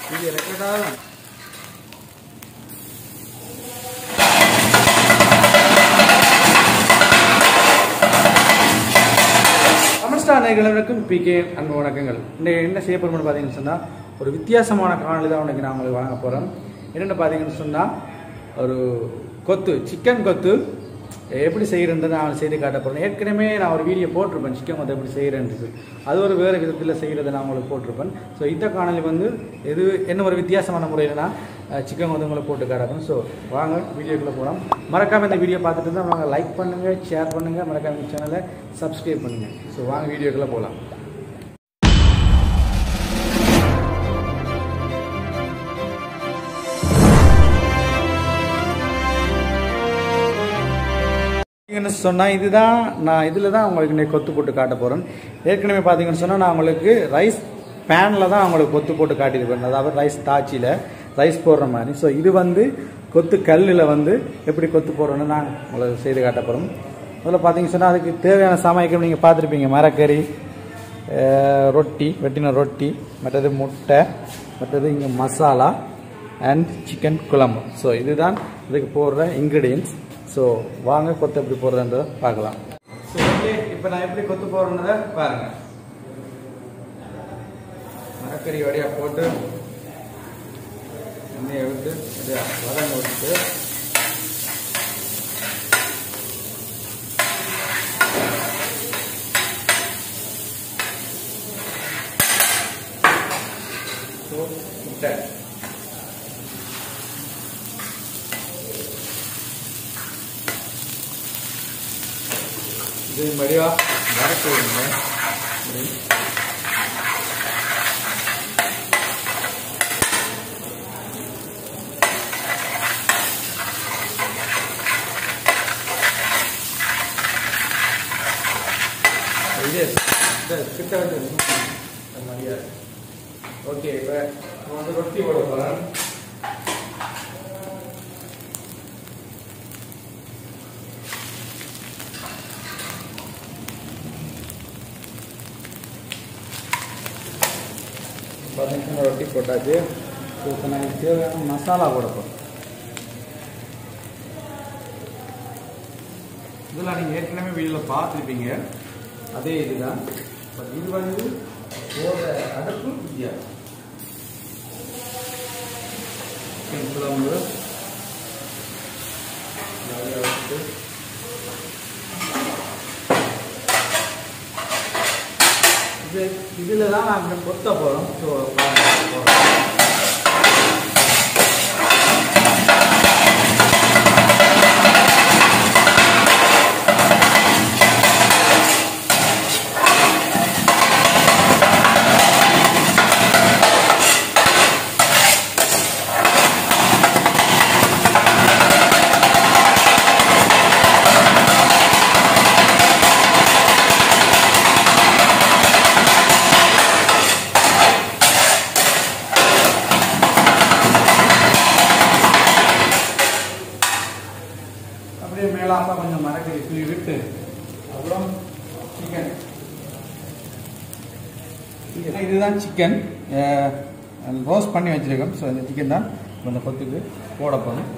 Video record ஆகும் தமிழ்ஸ்டார் நேர்களுக்கும் PK அன்பு வணக்கங்கள் இன்னைக்கு என்ன செய்ய போகிறோம்னு பார்த்தீங்கன்னு சொன்னால் ஒரு வித்தியாசமான காணொலி தான் இன்னைக்கு நான் உங்களுக்கு வாங்க போகிறோம் என்னென்னு பார்த்தீங்கன்னு சொன்னால் ஒரு கொத்து சிக்கன் கொத்து எப்படி செய்கிறேன்னு நான் செய்து காட்ட போகிறேன் ஏற்கனவே நான் ஒரு வீடியோ போட்டிருப்பேன் சிக்கன் கொத்து எப்படி செய்கிறேன்றது அது ஒரு வேறு விதத்தில் செய்கிறத நான் உங்களுக்கு போட்டிருப்பேன் ஸோ இந்த காணொலி வந்து எது என்ன ஒரு வித்தியாசமான முறையில் நான் சிக்கன் வந்து உங்களுக்கு போட்டு காட்டுறேன் ஸோ வாங்க வீடியோக்குள்ளே போகலாம் மறக்காமல் இந்த வீடியோ பார்த்துட்டு இருந்தால் வாங்க லைக் பண்ணுங்கள் ஷேர் பண்ணுங்கள் மறக்காம இந்த சேனலை சப்ஸ்கிரைப் பண்ணுங்கள் ஸோ வாங்க வீடியோக்குள்ளே போகலாம் பார்த்தீங்கன்னு சொன்னால் இதுதான் நான் இதில் தான் உங்களுக்கு இன்னைக்கு கொத்து போட்டு காட்ட போகிறேன் ஏற்கனவே பார்த்தீங்கன்னு சொன்னால் நான் உங்களுக்கு ரைஸ் பேனில் தான் உங்களுக்கு கொத்து போட்டு காட்டியிருப்பேன் அதாவது ரைஸ் தாச்சியில் ரைஸ் போடுற மாதிரி ஸோ இது வந்து கொத்து கல்லில் வந்து எப்படி கொத்து போடுறோன்னு நான் உங்களுக்கு செய்து காட்ட போகிறோம் அதில் பார்த்தீங்கன்னு சொன்னால் அதுக்கு தேவையான சமையல் நீங்கள் பார்த்துருப்பீங்க மரக்கறி அஹ், ரொட்டி வெட்டின ரொட்டி மற்றது முட்டை மற்றது இங்கே மசாலா அண்ட் சிக்கன் குழம்பு ஸோ இதுதான் இதுக்கு போடுற இன்க்ரீடியன்ஸ் ஸோ வாங்க கொத்து எப்படி போடுறதுன்றத பார்க்கலாம் ஸோ ஓகே இப்போ நான் எப்படி கொத்து போடுறேன்றத பாருங்க மரக்கறி வழியாக போட்டு எண்ணெயை விட்டு அப்படியே வதங்க விட்டு ஸோ முட்டை இது மடிவா வதக்கி விடுங்க இப்படி. இது இந்த கிட்ட வந்து இந்த மாதிரியா ஓகே இப்போ நான் வந்து ரொட்டி போட போகிறேன் பார்த்தீங்கன்னா ரொட்டி போட்டாச்சு ஸோ இப்போ நான் இதுக்கு தேவையான மசாலா போட போகிறேன் இதெல்லாம் நீங்கள் ஏற்கனவே வீடியோவில் பார்த்துருப்பீங்க அதே இதுதான் பட் இது வந்து போடுற அடுப்பு வித்தியாசம் சிக்கன் குழம்பு நிறைய வச்சுட்டு இது இதில் தான் நாங்கள் கொத்த போகிறோம் ஸோ போகிறோம் அப்படியே மேலாக கொஞ்சம் மரக்கறி தூவி விட்டு அப்புறம் சிக்கன் இதுதான் சிக்கன் ரோஸ்ட் பண்ணி வச்சிருக்கோம் ஸோ இந்த சிக்கன் தான் இந்த கொத்துக்கு போட போகணும்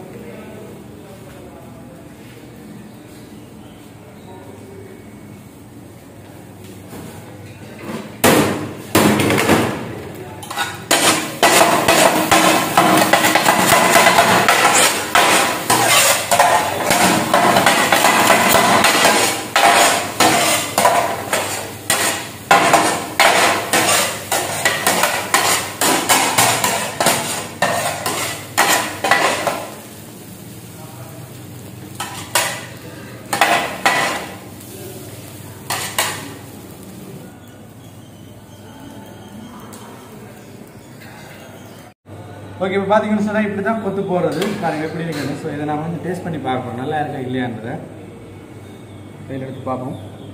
ஓகே இப்போ பார்த்தீங்கன்னு சொன்னால் இப்படி தான் கொத்து போடுறது பாருங்க எப்படி இருக்குது ஸோ இதை நான் வந்து டேஸ்ட் பண்ணி பார்ப்போம் நல்லா இருக்கா இல்லையான்றதை கையில் எடுத்து பார்ப்போம்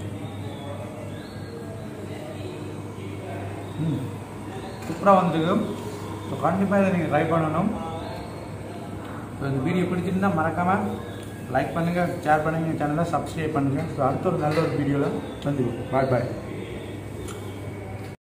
ம் சூப்பராக வந்துருக்கு ஸோ கண்டிப்பாக இதை நீங்கள் ட்ரை பண்ணணும் ஸோ இந்த வீடியோ பிடிச்சிருந்தா மறக்காமல் லைக் பண்ணுங்கள் ஷேர் பண்ணுங்கள் சேனலை சப்ஸ்கிரைப் பண்ணுங்கள் ஸோ அடுத்த ஒரு நல்ல ஒரு வீடியோவில் வந்து பாய் பாய்